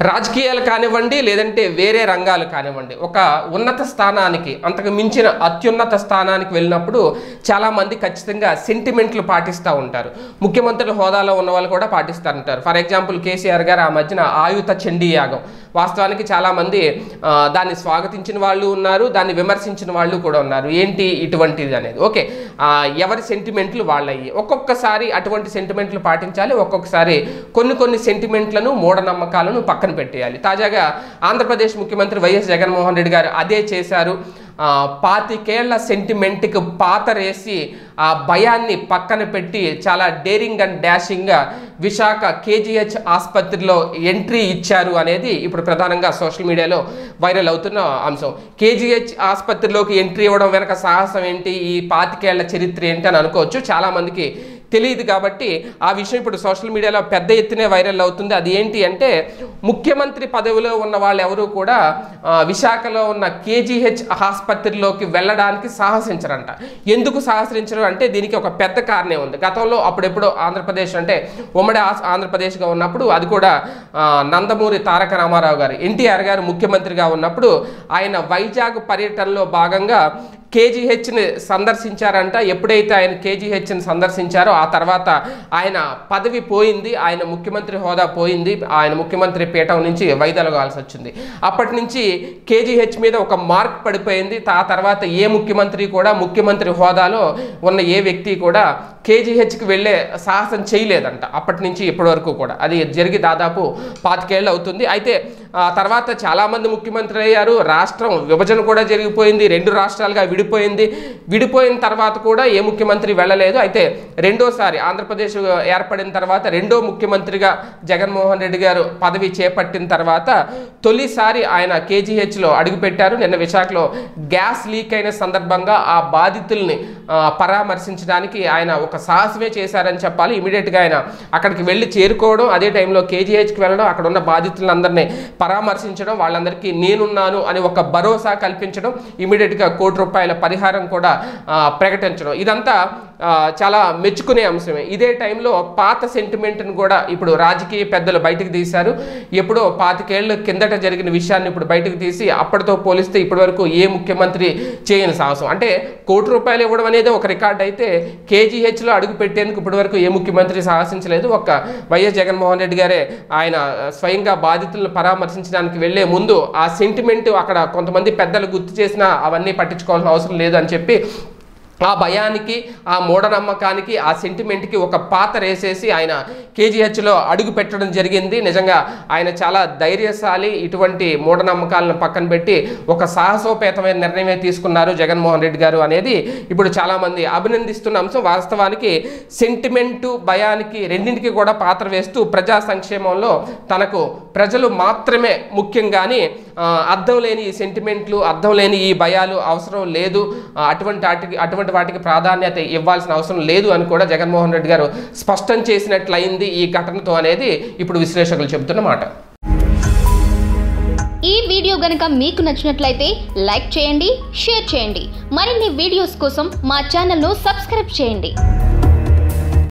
రాజకీయాలు కానివ్వండి లేదంటే వేరే రంగాలు కానివ్వండి ఒక ఉన్నత స్థానానికి అంతకు మించిన అత్యున్నత స్థానానికి వెళ్ళినప్పుడు చాలామంది ఖచ్చితంగా సెంటిమెంట్లు పాటిస్తూ ఉంటారు ముఖ్యమంత్రుల హోదాలో ఉన్న వాళ్ళు కూడా పాటిస్తూ ఉంటారు ఫర్ ఎగ్జాంపుల్ కేసీఆర్ గారు ఆ మధ్యన ఆయుత చండీ యాగం వాస్తవానికి చాలామంది ఆ, దాన్ని స్వాగతించిన వాళ్ళు ఉన్నారు దాన్ని విమర్శించిన వాళ్ళు కూడా ఉన్నారు ఏంటి ఇటువంటిది అనేది ఓకే ఆ, ఎవరి సెంటిమెంట్లు వాళ్ళయ్యి ఒక్కొక్కసారి అటువంటి సెంటిమెంట్లు పాటించాలి ఒక్కొక్కసారి కొన్ని కొన్ని సెంటిమెంట్లను మూఢనమ్మకాలను పక్కన పెట్టేయాలి తాజాగా ఆంధ్రప్రదేశ్ ముఖ్యమంత్రి వైఎస్ జగన్మోహన్ రెడ్డి గారు అదే చేశారు ఆ, పాతికేళ్ల సెంటిమెంట్కి పాతరేసి ఆ భయాన్ని పక్కన పెట్టి చాలా డేరింగ్ అండ్ డాషింగ్గా విశాఖ కేజీహెచ్ ఆసుపత్రిలో ఎంట్రీ ఇచ్చారు అనేది ఇప్పుడు ప్రధానంగా సోషల్ మీడియాలో వైరల్ అవుతున్న అంశం కేజీహెచ్ ఆసుపత్రిలోకి ఎంట్రీ ఇవ్వడం వెనక సాహసం ఏంటి ఈ పాతికేళ్ల చరిత్ర ఏంటి అని అనుకోవచ్చు చాలామందికి తెలియదు కాబట్టి ఆ విషయం ఇప్పుడు సోషల్ మీడియాలో పెద్ద ఎత్తునే వైరల్ అవుతుంది అది ఏంటి అంటే ముఖ్యమంత్రి పదవిలో ఉన్న వాళ్ళు ఎవరు కూడా ఆ, విశాఖలో ఉన్న కేజీహెచ్ ఆసుపత్రిలోకి వెళ్ళడానికి సాహసించరంట ఎందుకు సాహసించరు అంటే దీనికి ఒక పెద్ద కారణం ఉంది గతంలో అప్పుడెప్పుడో ఆంధ్రప్రదేశ్ అంటే ఉమ్మడి ఆస్- ఆంధ్రప్రదేశ్గా ఉన్నప్పుడు అది కూడా ఆ, నందమూరి తారక రామారావు గారు ఎన్టీఆర్ గారు ముఖ్యమంత్రిగా ఉన్నప్పుడు ఆయన వైజాగ్ పర్యటనలో భాగంగా కేజీహెచ్ని సందర్శించారంట ఎప్పుడైతే ఆయన కేజీహెచ్ని సందర్శించారో ఆ తర్వాత ఆయన పదవి పోయింది ఆయన ముఖ్యమంత్రి హోదా పోయింది ఆయన ముఖ్యమంత్రి పీఠం నుంచి వైదొలగాల్సి వచ్చింది అప్పటి నుంచి కేజీహెచ్ మీద ఒక మార్క్ పడిపోయింది ఆ తర్వాత ఏ ముఖ్యమంత్రి కూడా ముఖ్యమంత్రి హోదాలో ఉన్న ఏ వ్యక్తి కూడా కేజీహెచ్కి వెళ్ళే సాహసం చేయలేదంట అప్పటి నుంచి ఇప్పటి వరకు కూడా అది జరిగి దాదాపు పాతికేళ్ళు అవుతుంది అయితే ఆ తర్వాత చాలామంది ముఖ్యమంత్రులు అయ్యారు రాష్ట్రం విభజన కూడా జరిగిపోయింది రెండు రాష్ట్రాలుగా విడిపోయింది విడిపోయిన తర్వాత కూడా ఏ ముఖ్యమంత్రి వెళ్ళలేదు అయితే రెండోసారి ఆంధ్రప్రదేశ్ ఏర్పడిన తర్వాత రెండో ముఖ్యమంత్రిగా జగన్మోహన్ రెడ్డి గారు పదవి చేపట్టిన తర్వాత తొలిసారి ఆయన కేజీహెచ్లో అడుగుపెట్టారు నిన్న విశాఖలో గ్యాస్ లీక్ అయిన సందర్భంగా ఆ బాధితుల్ని ఆ, పరామర్శించడానికి ఆయన ఒక సాహసమే చేశారని చెప్పాలి ఇమీడియట్గా ఆయన అక్కడికి వెళ్ళి చేరుకోవడం అదే టైంలో కేజీహెచ్కి వెళ్ళడం అక్కడ ఉన్న బాధితులందరినీ పరామర్శించడం వాళ్ళందరికీ నేనున్నాను అని ఒక భరోసా కల్పించడం ఇమీడియట్గా కోటి రూపాయల పరిహారం కూడా ఆ, ప్రకటించడం ఇదంతా ఆ, చాలా మెచ్చుకునే అంశమే ఇదే టైంలో పాత సెంటిమెంట్ని కూడా ఇప్పుడు రాజకీయ పెద్దలు బయటకు తీశారు ఎప్పుడో పాతికేళ్ల కిందట జరిగిన విషయాన్ని ఇప్పుడు బయటకు తీసి అప్పటితో పోలిస్తే ఇప్పటివరకు ఏ ముఖ్యమంత్రి చేయని సాహసం అంటే కోటి రూపాయలు ఇవ్వడం అనేది ఒక రికార్డ్ అయితే కేజీహెచ్లో అడుగు పెట్టేందుకు ఇప్పటివరకు ఏ ముఖ్యమంత్రి సాహసించలేదు ఒక్క వైఎస్ జగన్మోహన్ రెడ్డి గారే ఆయన స్వయంగా బాధితులను పరామర్శించడానికి వెళ్లే ముందు ఆ సెంటిమెంట్ అక్కడ కొంతమంది పెద్దలు గుర్తు చేసినా అవన్నీ పట్టించుకోవాల్సిన అవసరం లేదు అని చెప్పి ఆ భయానికి ఆ మూఢనమ్మకానికి ఆ సెంటిమెంట్కి ఒక పాత వేసేసి ఆయన కేజీహెచ్లో అడుగు పెట్టడం జరిగింది నిజంగా ఆయన చాలా ధైర్యశాలి ఇటువంటి మూఢనమ్మకాలను పక్కన పెట్టి ఒక సాహసోపేతమైన నిర్ణయమే తీసుకున్నారు జగన్మోహన్ రెడ్డి గారు అనేది ఇప్పుడు చాలామంది అభినందిస్తున్న అంశం వాస్తవానికి సెంటిమెంటు భయానికి రెండింటికి కూడా పాత్ర వేస్తూ ప్రజా సంక్షేమంలో తనకు ప్రజలు మాత్రమే ముఖ్యం కానీ ఆ, అర్థం లేని ఈ సెంటిమెంట్లు అర్థం లేని ఈ భయాలు అవసరం లేదు ఆ, అటువంటి వాటికి అటువంటి వాటికి ప్రాధాన్యత ఇవ్వాల్సిన అవసరం లేదు అని కూడా జగన్మోహన్ రెడ్డి గారు స్పష్టం చేసినట్లయింది ఈ ఘటనతో అనేది ఇప్పుడు విశ్లేషకులు చెబుతున్న మాట ఈ వీడియో గనక మీకు నచ్చినట్లయితే లైక్ చేయండి షేర్ చేయండి మరిన్ని వీడియోస్ కోసం మా ఛానల్ను సబ్స్క్రైబ్ చేయండి